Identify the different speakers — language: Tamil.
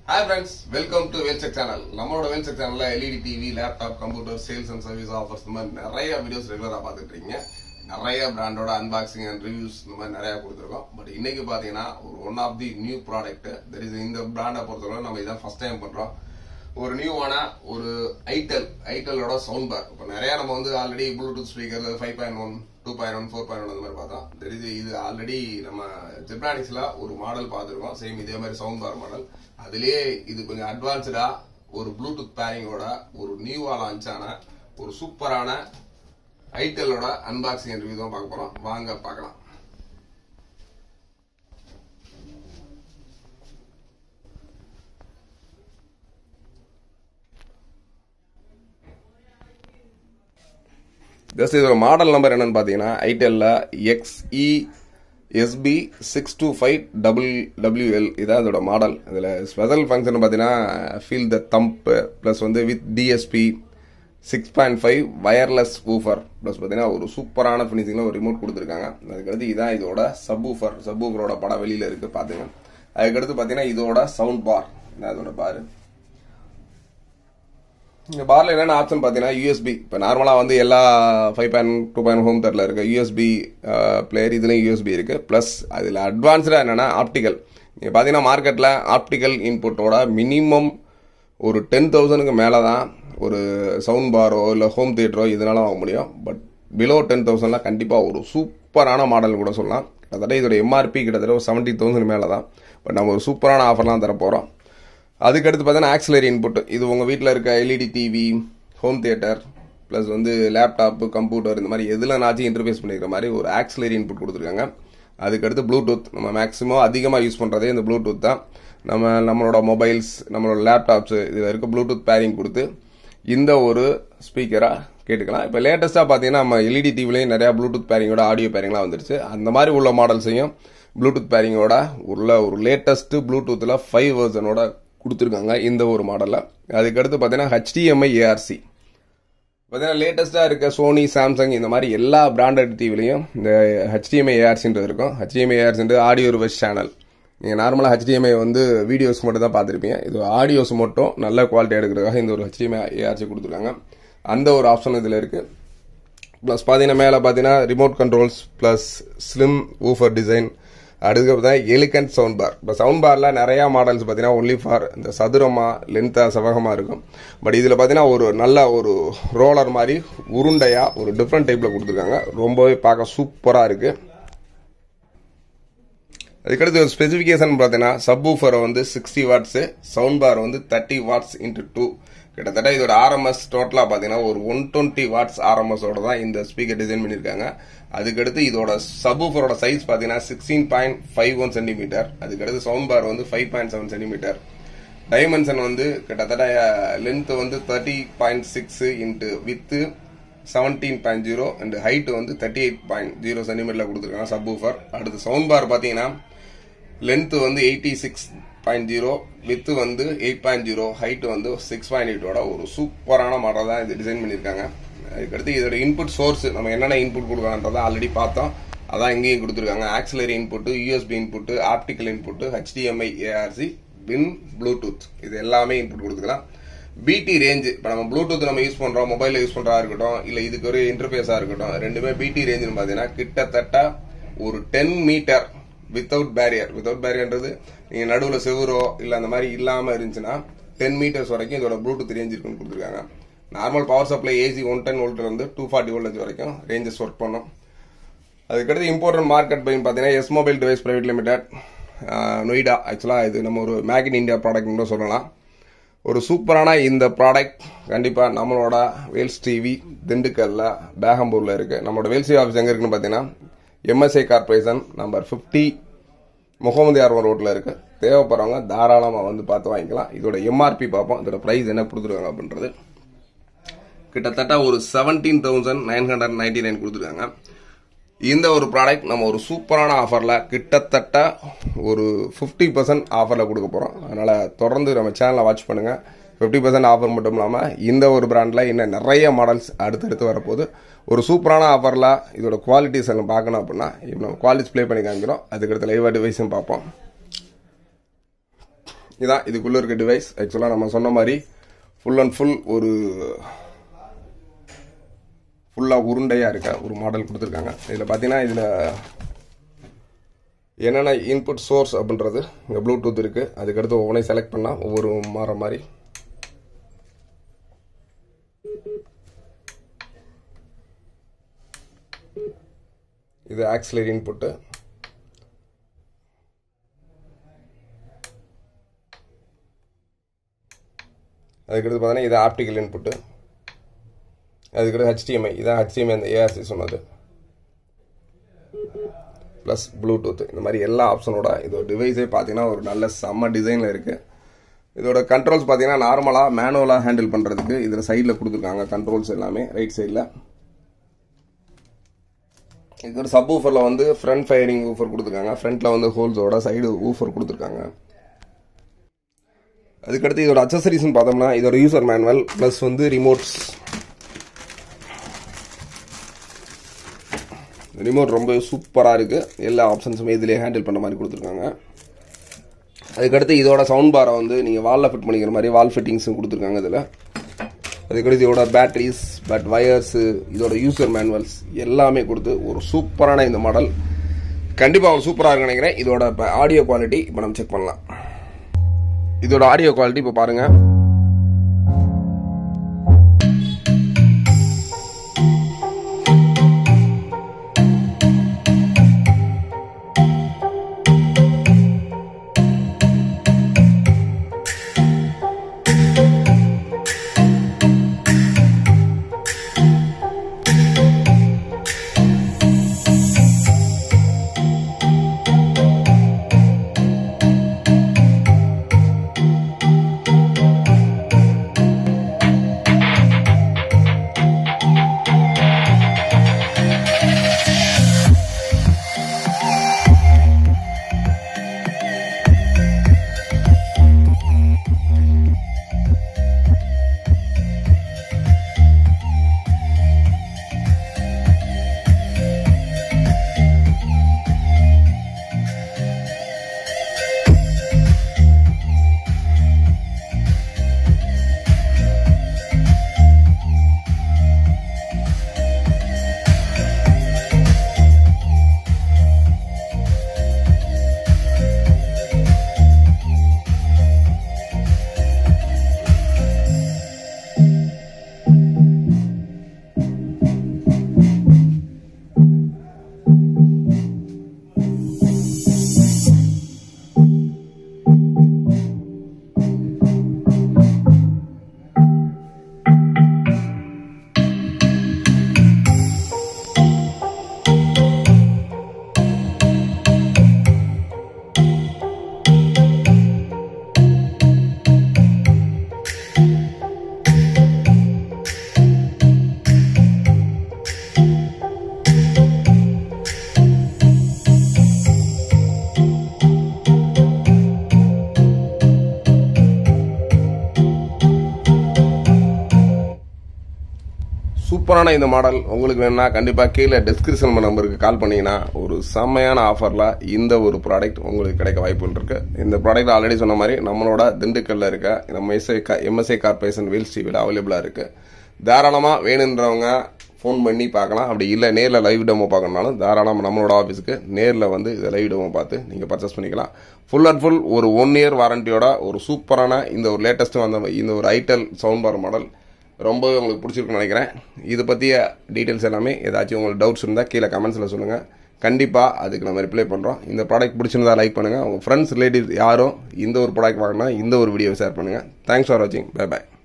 Speaker 1: ஹாய் ஃப்ரெண்ட்ஸ் வெல்கம் டு வேல்செக் சேனல் நம்மளோட வேல்செக் சேனல்ல LED TV laptop computer sales and service offers இந்த மாதிரி நிறைய வீடியோஸ் ரெகுலரா பார்த்துட்டு இருக்கீங்க நிறைய பிராண்டோட அன்பாக்சிங் அண்ட் ரிவ்யூஸ் இந்த மாதிரி நிறைய கொடுத்துருக்கோம் பட் இன்னைக்கு பாத்தீங்கன்னா ஒரு one of the new product that is இந்த பிராண்டை பொறுத்தவரை நம்ம இதான் ஃபர்ஸ்ட் டைம் பண்றோம் ஒரு நியூவான ஒரு ஐட்டல் ஐட்டலோட சவுண்ட் பார் இப்போ நிறைய நம்ம வந்து already bluetooth speaker five point one two point one four point one அந்த மாதிரி பார்த்தோம் That is, இது ஆல்ரெடி நம்ம ஜெப்ரானிக்ஸ்ல ஒரு மாடல் பார்த்துருக்கோம் சேம் இதே மாதிரி சவுண்ட் பார் மாடல் அதுலயே இது கொஞ்சம் அட்வான்ஸ்டா ஒரு ப்ளூடூத் பேரிங்கோட ஒரு நியூவா லான்ச் ஆன ஒரு சூப்பரான ஐட்டலோட அன்பாக்சிங் ரிவ்யூ தான் பார்க்க போறோம் வாங்க பார்க்கலாம் ஜஸ்ட் இதோட மாடல் நம்பர் என்னன்னு பார்த்தீங்கன்னா ஐடெல்ல XE SB six two five double WL இதான் இதோட மாடல் இதில் ஸ்பெஷல் ஃபங்க்ஷன் பார்த்தீங்கன்னா ஃபீல் த தம்ப் ப்ளஸ் வந்து with DSP six point five wireless woofer plus பார்த்தீங்கன்னா ஒரு சூப்பரான ஃபினிஷிங்கில் ஒரு ரிமோட் கொடுத்துருக்காங்க அதுக்கடுத்து இதான் இதோட சப் ஊஃபர் சப் ஊஃபரோட படம் வெளியில் இருக்குது பார்த்துங்க அதுக்கடுத்து பார்த்தீங்கன்னா இதோட சவுண்ட் பார் இதான் இதோட பாரு இந்த பார்ல என்னென்ன ஆப்ஷன் பார்த்தீங்கன்னா யூஎஸ்பி இப்போ நார்மலாக வந்து எல்லா five point two point home தேட்டரில் இருக்க யூஎஸ்பி பிளேயர் இதுலேயும் யூஎஸ்பி இருக்கு ப்ளஸ் அதில் அட்வான்ஸ்டாக என்னென்னா ஆப்டிக்கல் நீங்கள் பார்த்தீங்கன்னா மார்க்கெட்டில் ஆப்டிக்கல் இன்புட்டோட மினிமம் ஒரு டென் தௌசண்ட்க்கு மேலே தான் ஒரு சவுண்ட் பாரோ இல்லை ஹோம் தியேட்டரோ இதனால வாங்க முடியும் பட் பிலோ டென் தௌசண்ட்லாம் கண்டிப்பாக ஒரு சூப்பரான மாடல் கூட சொல்லலாம் கிட்டத்தட்ட இதோட எம்ஆர்பி கிட்டத்தட்ட ஒரு செவன்ட்டி தௌசண்ட் மேலே தான் பட் நம்ம ஒரு சூப்பரான ஆஃபர்லாம் தர போகிறோம் அதுக்கடுத்து பார்த்தீங்கன்னா ஆக்சிலரி இன்புட் இது உங்கள் வீட்டில் இருக்க LED TV home theatre plus வந்து லேப்டாப்பு கம்ப்யூட்டர் இந்த மாதிரி எதுலனாச்சும் இன்டர்ஃபேஸ் பண்ணிக்கிற மாதிரி ஒரு ஆக்சிலரி இன்புட் கொடுத்துருக்காங்க அதுக்கடுத்து ப்ளூடூத் நம்ம மேக்ஸிமம் அதிகமாக யூஸ் பண்ணுறதே இந்த ப்ளூடூத் தான் நம்ம நம்மளோட மொபைல்ஸ் நம்மளோட லேப்டாப்ஸ் இதில் இருக்க ப்ளூடூத் பேரிங் கொடுத்து இந்த ஒரு ஸ்பீக்கராக கேட்டுக்கலாம் இப்போ லேட்டஸ்ட்டாக பார்த்தீங்கன்னா நம்ம எல்இடி டிவிலையும் நிறையா ப்ளூடூத் பேரிங்கோட ஆடியோ பேரிங்லாம் வந்துருச்சு அந்த மாதிரி உள்ள மாடல்ஸையும் ப்ளூடூத் பேரிங்கோட உள்ள ஒரு லேட்டஸ்ட் ப்ளூடூத்தில் ஃபைவ் வெர்சனோட கொடுத்துருக்காங்க இந்த ஒரு மாடலில் அதுக்கடுத்து பார்த்தீங்கன்னா ஹெச்டிஎம்ஐ ஏஆர்சி பார்த்தீங்கன்னா லேட்டஸ்ட்டாக இருக்க சோனி சாம்சங் இந்த மாதிரி எல்லா பிராண்டட் டிவிலையும் இந்த ஹெச்டிஎம்ஐ ஏஆர்சின்றது இருக்கும் ஹெச்டிஎம்ஐ ஏஆர்சின்றது ஆடியோ ரிவர்ஸ் சேனல் நீங்கள் நார்மலாக ஹெச்டிஎம்ஐ வந்து வீடியோஸ் மட்டும் தான் பார்த்துருப்பீங்க இது ஆடியோஸ் மட்டும் நல்ல குவாலிட்டி எடுக்கிறதுக்காக இந்த ஒரு ஹெச்டிஎம்ஐ ஏஆர்சி கொடுத்துருக்காங்க அந்த ஒரு ஆப்ஷன் இதில் இருக்குது ப்ளஸ் பார்த்தீங்கன்னா மேலே பார்த்தீங்கன்னா remote controls plus slim woofer design அடுத்து பார்த்தீங்கன்னா எலிகண்ட் சவுண்ட் பார் இப்போ சவுண்ட் பாரில் நிறையா மாடல்ஸ் பார்த்தீங்கன்னா ஒன்லி ஃபார் இந்த சதுரமாக லென்த்தாக செவகமாக இருக்கும் பட் இதில் பார்த்தீங்கன்னா ஒரு நல்ல ஒரு ரோலர் மாதிரி உருண்டையாக ஒரு டிஃப்ரெண்ட் டைப்பில் கொடுத்துருக்காங்க ரொம்பவே பார்க்க சூப்பராக இருக்குது அதுக்கடுத்து ஒரு ஸ்பெசிஃபிகேஷன் பார்த்தீங்கன்னா சப் ஊஃபரை வந்து சிக்ஸ்டி வாட்ஸு சவுண்ட் பார் வந்து தேர்ட்டி வாட்ஸ் இன்ட்டு டூ கிட்டத்தட்ட இதோட ஆர்எம்எஸ் டோட்டலாக பார்த்தீங்கன்னா ஒரு ஒன் டுவெண்ட்டி வாட்ஸ் ஆர்எம்எஸோட தான் இந்த ஸ்பீக்கர் டிசைன் பண்ணியிருக்காங்க அதுக்கடுத்து இதோட சப்வூஃபரோட சைஸ் பார்த்தீங்கன்னா sixteen point five one centimetre அதுக்கடுத்து சவுண்ட் பார் வந்து five point seven centimetre dimension வந்து கிட்டத்தட்ட லென்த் வந்து thirty point six into width seventeen point zero and height வந்து தேர்ட்டி எயிட் பாயிண்ட் ஜீரோ சென்டிமீட்டரில் கொடுத்துருக்காங்க சப்வூஃபர் அடுத்து சவுண்ட் பார் பார்த்தீங்கன்னா லென்த் வந்து eighty six point zero width வந்து எயிட் பாயிண்ட் ஜீரோ ஹைட் வந்து சிக்ஸ் பாயிண்ட் எயிட்டோட ஒரு சூப்பரான மாடல் தான் இது டிசைன் பண்ணியிருக்காங்க அதுக்கடுத்து இதோட இன்புட் சோர்ஸ் நம்ம என்னென்ன இன்புட் கொடுக்கலான்றதை ஆல்ரெடி பார்த்தோம் அதான் இங்கேயும் கொடுத்துருக்காங்க auxiliary input USB input optical input HDMI ARC பின் ப்ளூடூத் இது எல்லாமே இன்புட் கொடுத்துக்கலாம் பிடி ரேஞ்ச் இப்போ நம்ம ப்ளூடூத் நம்ம யூஸ் பண்றோம் மொபைலில் யூஸ் பண்றதா இருக்கட்டும் இல்லை இதுக்கு ஒரு இன்டர்ஃபேஸாக இருக்கட்டும் ரெண்டுமே பிடி ரேஞ்சுன்னு பார்த்தீங்கன்னா கிட்டத்தட்ட ஒரு ten metre without barrier without பேரியர்ன்றது நீங்க நடுவில் செவரோ இல்லை அந்த மாதிரி இல்லாம இருந்துச்சுன்னா டென் மீட்டர்ஸ் வரைக்கும் இதோட ப்ளூடூத் ரேஞ்ச் இருக்குன்னு கொடுத்துருக்காங்க normal power supply AC one ten volt இருந்து டூ ஃபார்ட்டி வோல்டேஜ் வரைக்கும் ரேஞ்சஸ் ஒர்க் பண்ணும் அதுக்கடுத்து இம்பார்ட்டன்ட் மார்க்கெட் பையன் பார்த்தீங்கன்னா S mobile device private limited Noida ஆக்சுவலாக இது நம்ம ஒரு மேக் இன் இந்தியா ப்ராடக்ட் கூட சொல்லலாம் ஒரு சூப்பரான இந்த ப்ராடக்ட் கண்டிப்பாக நம்மளோட வேல்ஸ் டிவி திண்டுக்கல்ல பேகம்பூரில் இருக்குது நம்மளோட வேல்ஸ் டிவி ஆஃபீஸ் எங்கே இருக்குன்னு பார்த்தீங்கன்னா MSI corporation number fifty Mohammed யார்வன் ரோட்டில் இருக்கு தேவைப்படுறவங்க தாராளமாக வந்து பார்த்து வாங்கிக்கலாம் இதோட எம்ஆர்பி பார்ப்போம் இதோட ப்ரைஸ் என்ன கொடுத்துருக்காங்க அப்படின்றது கிட்டத்தட்ட ஒரு seventeen thousand nine hundred ninety nine கொடுத்துருக்காங்க இந்த ஒரு ப்ராடக்ட் நம்ம ஒரு சூப்பரான ஆஃபரில் கிட்டத்தட்ட ஒரு ஃபிஃப்டி பர்சன்ட் ஆஃபரில் கொடுக்க போகிறோம் அதனால் தொடர்ந்து நம்ம சேனலை வாட்ச் பண்ணுங்கள் ஃபிஃப்டி பர்சன்ட் ஆஃபர் மட்டும் இல்லாமல் இந்த ஒரு பிராண்டில் இன்னும் நிறைய மாடல்ஸ் அடுத்தடுத்து வரப்போகுது ஒரு சூப்பரான ஆஃபரில் இதோட குவாலிட்டிஸ் எல்லாம் பார்க்கணும் அப்படின்னா இப்போ நம்ம குவாலிட்டிஸ் ப்ளே பண்ணி காமிக்கிறோம் அதுக்கடுத்து லைவ் டிவைஸும் பார்ப்போம் இதான் இதுக்குள்ளே இருக்க டிவைஸ் ஆக்சுவலாக நம்ம சொன்ன மாதிரி ஃபுல் அண்ட் ஃபுல் ஒரு ஃபுல்லாக உருண்டையாக இருக்க ஒரு மாடல் கொடுத்துருக்காங்க இதில் பார்த்தீங்கன்னா இதில் என்னென்ன இன்புட் சோர்ஸ் அப்படின்றது இங்கே ப்ளூடூத் இருக்குது அதுக்கடுத்து ஒவ்வொன்றையும் செலக்ட் பண்ணால் ஒவ்வொரு மாற மாதிரி இது ஆக்சிலரி இன்புட்டு அதுக்கடுத்து பார்த்தீங்கன்னா இது ஆப்டிக்கல் இன்புட்டு அதுக்கடுத்து ஹெச்டிஎம்ஐ இதான் ஹெச்டிஎம்ஐ அந்த ஏஆர்சி சொன்னது ப்ளஸ் ப்ளூடூத் இந்த மாதிரி எல்லா ஆப்ஷனோட இதோட டிவைஸே பார்த்தீங்கன்னா ஒரு நல்ல செம்ம டிசைனில் இருக்குது இதோட கண்ட்ரோல்ஸ் பார்த்தீங்கன்னா நார்மலாக மேனுவலாக ஹேண்டில் பண்ணுறதுக்கு இதில் சைடில் கொடுத்துருக்காங்க கண்ட்ரோல்ஸ் எல்லாமே ரைட் சைடில் இது ஒரு சப் ஊஃபரில் வந்து ஃப்ரண்ட் ஃபயரிங் ஊஃபர் கொடுத்துருக்காங்க ஃப்ரண்ட்டில் வந்து ஹோல்ஸோட சைடு ஊஃபர் கொடுத்துருக்காங்க அதுக்கடுத்து இதோட அக்சசரிஸ்னு பார்த்தோம்னா இதோட யூசர் மேனுவல் ப்ளஸ் வந்து ரிமோட்ஸ் ரிமோட் ரொம்ப சூப்பராக இருக்குது எல்லா ஆப்ஷன்ஸுமே இதிலே ஹேண்டில் பண்ண மாதிரி கொடுத்துருக்காங்க அதுக்கடுத்து இதோட சவுண்ட் பாரை வந்து நீங்கள் வாலில் ஃபிட் பண்ணிக்கிற மாதிரி வால் ஃபிட்டிங்ஸும் கொடுத்துருக்காங்க இதில் அதுக்கடுத்து இதோட பேட்டரிஸ் பட் வயர்ஸு இதோட யூசர் மேனுவல்ஸ் எல்லாமே கொடுத்து ஒரு சூப்பரான இந்த மாடல் கண்டிப்பாக ஒரு சூப்பராக இருக்குன்னு நினைக்கிறேன் இதோட இப்போ ஆடியோ குவாலிட்டி இப்போ நம்ம செக் பண்ணலாம் இதோட ஆடியோ குவாலிட்டி இப்போ பாருங்கள் சூப்பரான இந்த மாடல் உங்களுக்கு வேணும்னா கண்டிப்பாக கீழே டிஸ்கிரிப்ஷன் நம்பருக்கு கால் பண்ணீங்கன்னா ஒரு செம்மையான ஆஃபரில் இந்த ஒரு ப்ராடக்ட் உங்களுக்கு கிடைக்க வாய்ப்புகள் இருக்கு இந்த ப்ராடக்ட் ஆல்ரெடி சொன்ன மாதிரி நம்மளோட திண்டுக்கல்ல இருக்க நம்ம எஸ்ஐ எம்எஸ்ஐ கார்பரேஷன் வீல்ஸ் டிவியில் அவைலபிளாக இருக்கு தாராளமாக வேணுன்றவங்க ஃபோன் பண்ணி பார்க்கலாம் அப்படி இல்லை நேரில் லைவ் டெமோ பார்க்கணுனாலும் தாராளமாக நம்மளோட ஆஃபீஸுக்கு நேரில் வந்து இதை லைவ் டெமோ பார்த்து நீங்கள் பர்ச்சேஸ் பண்ணிக்கலாம் ஃபுல் அண்ட் ஃபுல் ஒரு ஒன் இயர் வாரண்டியோட ஒரு சூப்பரான இந்த ஒரு லேட்டஸ்ட்டு வந்த இந்த ஒரு ஐட்டல் சவுண்ட் பார் மாடல் ரொம்பவே உங்களுக்கு பிடிச்சிருக்குன்னு நினைக்கிறேன் இதை பற்றிய டீட்டெயில்ஸ் எல்லாமே ஏதாச்சும் உங்களுக்கு டவுட்ஸ் இருந்தால் கீழே கமெண்ட்ஸில் சொல்லுங்கள் கண்டிப்பாக அதுக்கு நம்ம ரிப்ளை பண்ணுறோம் இந்த ப்ராடக்ட் பிடிச்சிருந்தா லைக் பண்ணுங்கள் உங்கள் ஃப்ரெண்ட்ஸ் ரிலேட்டிவ் யாரும் இந்த ஒரு ப்ராடக்ட் வாங்கினா இந்த ஒரு வீடியோ ஷேர் பண்ணுங்கள் தேங்க்ஸ் ஃபார் வாட்சிங் பை பை